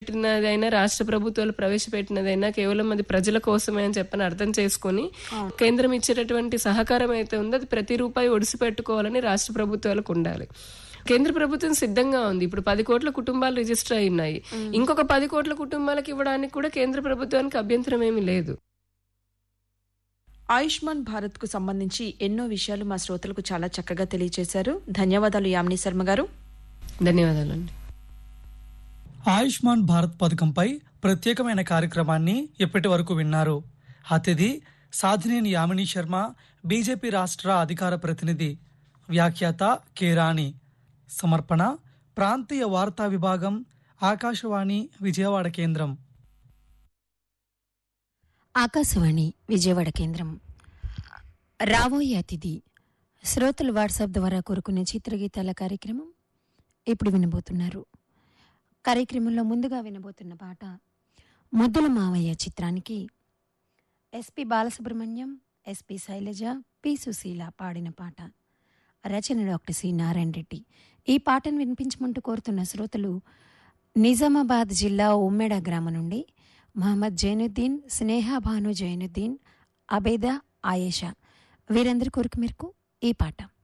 ప్రవేశపెట్టినదైనా రాష్ట్ర ప్రభుత్వాలు ప్రవేశపెట్టినదైనా కేవలం అది ప్రజల కోసమే అని చెప్పని అర్థం చేసుకొని కేంద్రం ఇచ్చేటటువంటి సహకారం అయితే ఉందో అది ప్రతి రూపాయి ఒడిసి పెట్టుకోవాలని రాష్ట్ర ప్రభుత్వాలకు ఉండాలి కేంద్ర ప్రభుత్వం సిద్ధంగా ఉంది ఇప్పుడు పది కోట్ల కుటుంబాలు రిజిస్టర్ అయి ఉన్నాయి ఇంకొక పది కోట్ల కుటుంబాలకు ఇవ్వడానికి కూడా కేంద్ర ప్రభుత్వానికి అభ్యంతరం ఏమీ లేదు ఆయుష్మాన్ భారత్ కు సంబంధించి ఎన్నో విషయాలు మా శ్రోతలకు చాలా చక్కగా తెలియజేశారు ధన్యవాదాలు యామిని శర్మ గారు ధన్యవాదాలండి ఆయుష్మాన్ భారత్ పథకంపై ప్రత్యేకమైన కార్యక్రమాన్ని ఇప్పటి వరకు విన్నారు అతిథి సాధినేని యామిని శర్మ బీజేపీ రాష్ట్ర అధికార ప్రతినిధి వ్యాఖ్యాత కె రాణి సమర్పణ ప్రాంతీయ వార్తా విభాగం ఆకాశవాణి విజయవాడ కేంద్రం ఆకాశవాణి విజయవాడ కేంద్రం రాబోయే అతిథి శ్రోతలు వాట్సాప్ ద్వారా కోరుకునే చిత్రగీతాల కార్యక్రమం ఇప్పుడు వినబోతున్నారు కార్యక్రమంలో ముందుగా వినబోతున్న పాట ముద్దుల మావయ్య చిత్రానికి SP Balasubrahmanyam SP Sailaja P Susheela పాడిన పాట రచన డాక్టర్ సి నారాయణ రెడ్డి ఈ పాటను వినిపించమంటూ కోరుతున్న శ్రోతలు నిజామాబాద్ జిల్లా ఉమ్మెడ గ్రామం నుండి మహమ్మద్ జైనుద్దీన్ స్నేహ భాను జైనుద్దీన్ అబేదా ఆయేషా వీరందరి కోరిక మేరకు ఈ పాట